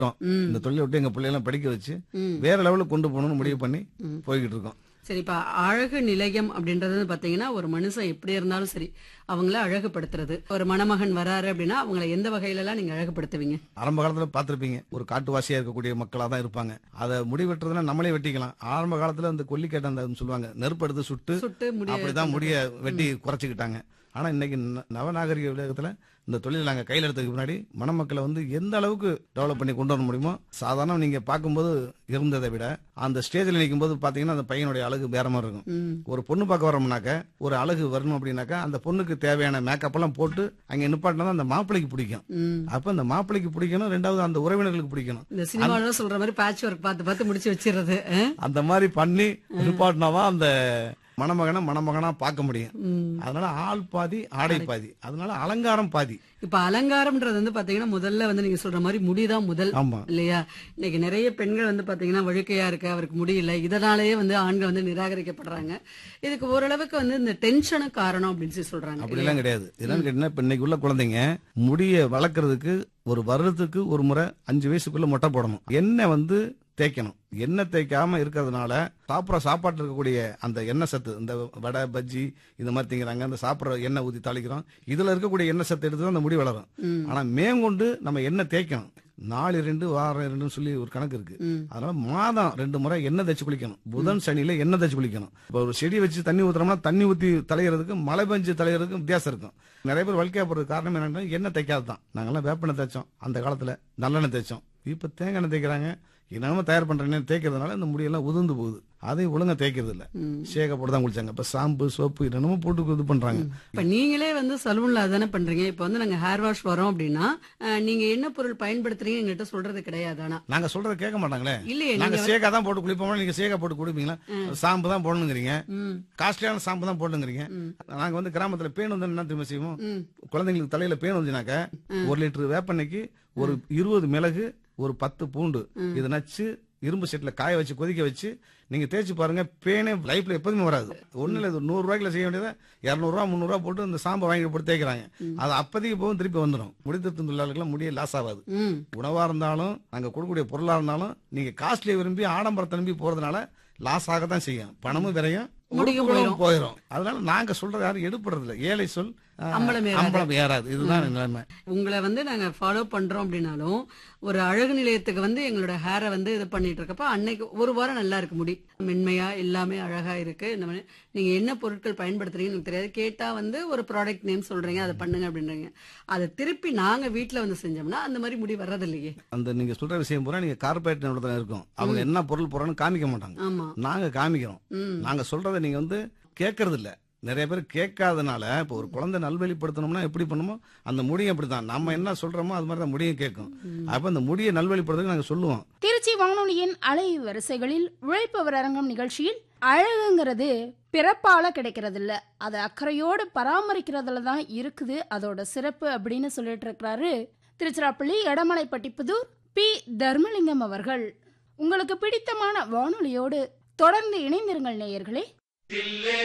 ம். இந்த தொழிலை விட்டு எங்க பிள்ளைகளை படிக்க வச்சு ம். வேற லெவலுக்கு கொண்டு போகணும்னு முடிவு பண்ணி ம். போய்கிட்டு இருக்கோம் சரி இப்ப அழகு நிலையம் அப்படின்றது வந்து பாத்தீங்கன்னா ஒரு மனுஷன் எப்படி இருந்தாலும் சரி அவங்கள அழகுபடுத்துறது ஒரு மணமகன் வராரு அப்படின்னா அவங்கள எந்த வகையில எல்லாம் நீங்க அழகுபடுத்துவீங்க ஆரம்ப காலத்துல பார்த்திருப்பீங்க ஒரு காட்டுவாசியா இருக்கக்கூடிய மக்களா தான் இருப்பாங்க அதை முடி வெட்டுறதுனா நம்மளே வெட்டிக்கலாம் ஆரம்ப காலத்துல அந்த கொல்லிக்கட்டை அந்த சொல்லுவாங்க நெருப்பு எடுத்து சுட்டு சுட்டு முடிய அப்படிதான் முடிய வெட்டி குறைச்சிக்கிட்டாங்க ஆனா இன்னைக்கு ந- நவநாகரிக உலகத்துல இந்த தொழிலை நாங்க கையில் எடுத்ததுக்கு முன்னாடி மணமக்களை வந்து எந்த அளவுக்கு டெவலப் பண்ணி கொண்டு வர முடியுமோ சாதாரண நீங்க பார்க்கும்போது இருந்ததை விட அந்த ஸ்டேஜில் நிற்கும் போது பாத்தீங்கன்னா அந்த பையனுடைய அழகு வேற மாதிரி இருக்கும் ம். ஒரு பொண்ணு பார்க்க வரோம்னாக்க ஒரு அழகு வரணும் அப்படின்னாக்கா அந்த பொண்ணுக்கு தேவையான மேக்கப் எல்லாம் போட்டு அங்க நிப்பாட்டினா தான் அந்த மாப்பிள்ளைக்கு பிடிக்கும் ம். அப்ப அந்த மாப்பிள்ளைக்கு பிடிக்கணும் ரெண்டாவது அந்த உறவினர்களுக்கு பிடிக்கணும் இந்த சினிமாவில் சொல்ற மாதிரி பேட்ச் ஒர்க் பார்த்து பார்த்து முடிச்சு வச்சிடுறது ஆ? அந்த மாதிரி பண்ணி நிப்பாட்டினாதான் அந்த மணமகனை மணமகனா பார்க்க முடியும் ம். அதனால ஆள் பாதி ஆடை பாதி அதனால அலங்காரம் பாதி இப்ப அலங்காரம்ன்றது வந்து பாத்தீங்கன்னா முதல்ல வந்து நீங்க சொல்ற மாதிரி முடிதான் முதல் ஆமா இல்லையா இன்னைக்கு நிறைய பெண்கள் வந்து பாத்தீங்கன்னா வழுக்கையா இருக்கு அவருக்கு முடியல இதனாலேயே வந்து ஆண்கள் வந்து நிராகரிக்கப்படுறாங்க இதுக்கு ஓரளவுக்கு வந்து இந்த டென்ஷனும் காரணம் அப்படின்னு சொல்லி சொல்றாங்க அப்படிலாம் கிடையாது இதெல்லாம் கேட்டீங்கன்னா இப்ப இன்னைக்கு உள்ள குழந்தைங்க முடிய வளர்க்கறதுக்கு ஒரு வருடத்துக்கு ஒரு முறை அஞ்சு வயசுக்குள்ள மொட்டை போடணும் எண்ணெய் வந்து தேய்க்கணும் எண்ணெய் தேய்க்காம இருக்கிறதுனால சாப்பிட்ற சாப்பாட்டில் இருக்கக்கூடிய அந்த எண்ணெய் சத்து இந்த வடை பஜ்ஜி இந்த மாதிரி திங்கிறாங்க அந்த சாப்பிட்ற எண்ணெய் ஊற்றி தாளிக்கிறோம் இதுல இருக்கக்கூடிய எண்ணெய் சத்து எடுத்து தான் அந்த முடி வளரும் ம். ஆனா மேற்கொண்டு நம்ம எண்ணெய் தேய்க்கணும் நாலு ரெண்டு வாரம் ரெண்டுன்னு சொல்லி ஒரு கணக்கு இருக்கு ம். அதனால மாதம் ரெண்டு முறை எண்ணெய் தேய்ச்சி குளிக்கணும் புதன் சனியில எண்ணெய் தேய்ச்சி குளிக்கணும் இப்போ ஒரு செடி வச்சு தண்ணி ஊத்துறோம்னா தண்ணி ஊத்தி தலையறதுக்கும் மழை பெஞ்சு தலையறதுக்கும் வித்தியாசம் இருக்கும் நிறைய பேர் வலிக்கா போறதுக்கு காரணம் என்னன்னா எண்ணெய் தேய்க்காது தான் நாங்கெல்லாம் வேப்பெண்ணெய் தேய்ச்சோம் அந்த காலத்துல நல்லெண்ணெய் தேய்ச்சோம் இப்ப தேங்காய் எண்ணெய் தேய்க்கிறாங்க இனாம தயார் பண்ற எண்ணெய் தேய்க்கிறதுனால இந்த முடியெல்லாம் உதிர்ந்து போகுது அதையும் ஒழுங்கா தேய்க்கிறது இல்ல ம். ஷேக போட்டு தான் குளிச்சாங்க இப்ப ஷாம்பு சோப்பு என்னென்னமோ போட்டு இது பண்றாங்க இப்ப நீங்களே வந்து சலூன்ல அதானே பண்றீங்க இப்ப வந்து நாங்க ஹேர் வாஷ் வரோம் அப்படின்னா அஹ், நீங்க என்ன பொருள் பயன்படுத்துறீங்க எங்ககிட்ட சொல்றது கிடையாது ஆனா நாங்க சொல்றத கேட்க மாட்டாங்களே இல்லையே நாங்க நீங்க சேகா தான் போட்டு குளிப்போம் நீங்க சேகா போட்டு குடிப்பீங்களா ஷாம்பு தான் போடணுங்கிறீங்க ம், காஸ்ட்லியான ஷாம்பு தான் போடணுங்கிறீங்க ம். நாங்க வந்து கிராமத்துல பேன் வந்து என்ன தெரியுமா செய்வோம் ம். குழந்தைங்களுக்கு தலையில பேன் வந்துச்சுனாக்க ஒரு லிட்டர் வேப்பெண்ணெய்க்கு ஒரு இருபது மிளகு ஒரு பத்து பூண்டு இதை நச்சு இரும்பு செட்ல காய வச்சு கொதிக்க வச்சு நீங்க தேய்ச்சி பாருங்க பேனே லைஃப்ல எப்போதுமே வராது ஒண்ணு இல்ல இது நூறு ரூபாய்க்குல செய்ய வேண்டியதை இரநூறுவா முந்நூறுவா போட்டு இந்த சாம்பை வாங்கி போட்டு தேய்க்கிறாங்க அது அப்போதைக்கு போகும் திருப்பி வந்துடும் முடித்திருத்தும் தொழிலாளர்களுக்கு முடிய லாஸ் ஆகாது ம். உணவா இருந்தாலும் நாங்க கொடுக்கக்கூடிய பொருளா இருந்தாலும் நீங்க காஸ்ட்லியை விரும்பி ஆடம்பரத்தை நம்பி போறதுனால லாஸ் ஆக தான் செய்யும் பணமும் விரையும் முடியும் உறுப்புகளும் போயிடும் அதனால நாங்க சொல்றது யாரும் எடுப்படுறது இல்ல ஏழை சொல் ஆஹ், அம்பலம் ஏறாது. அம்பலம் ஏறாது இதுதான் நிலைமை உங்களை வந்து நாங்க ஃபாலோ பண்றோம் அப்படின்னாலும் ஒரு அழகு நிலையத்துக்கு வந்து எங்களோட ஹேரை வந்து இது பண்ணிட்டு இருக்கப்ப அன்னைக்கு ஒரு வாரம் நல்லா இருக்கு முடி மென்மையா எல்லாமே அழகா இருக்கு இந்த மாதிரி நீங்க என்ன பொருட்கள் பயன்படுத்துறீங்கன்னு எனக்கு தெரியாது கேட்டா வந்து ஒரு ப்ராடக்ட் நேம் சொல்றீங்க அதை பண்ணுங்க அப்படின்றீங்க அதை திருப்பி நாங்க வீட்ல வந்து செஞ்சோம்னா அந்த மாதிரி முடி வர்றதில்லையே அந்த நீங்க சொல்ற விஷயம் பூரா நீங்க கார்பரேட் நிறுவனத்துல இருக்கும் அவங்க என்ன பொருள் போறான்னு காமிக்க மாட்டாங்க ஆமா நாங்க காமிக்கிறோம் ம் நாங்க சொல்றதை நீங்க வந்து கேட்கறது இல்ல நிறைய பேர் கேட்காதனால இப்போ ஒரு குழந்தை நல்வழிப்படுத்தணும்னா எப்படி பண்ணுமோ அந்த முடியும் அப்படிதான் நம்ம என்ன சொல்றோமோ அது மாதிரி தான் முடியும் கேட்கும் அப்ப அந்த முடியை நல்வழிப்படுறதுக்கு நாங்க சொல்லுவோம் திருச்சி வானொலியின் அலை வரிசைகளில் உழைப்பவர் அரங்கம் நிகழ்ச்சியில் அழகுங்கிறது பிறப்பால கிடைக்கிறது இல்ல அதை அக்கறையோடு பராமரிக்கிறதுல தான் இருக்குது அதோட சிறப்பு அப்படின்னு சொல்லிட்டு இருக்கிறாரு திருச்சிராப்பள்ளி எடமலைப்பட்டி புதூர் பி தர்மலிங்கம் அவர்கள் உங்களுக்கு பிடித்தமான வானொலியோடு தொடர்ந்து இணைந்திருங்கள் நேயர்களே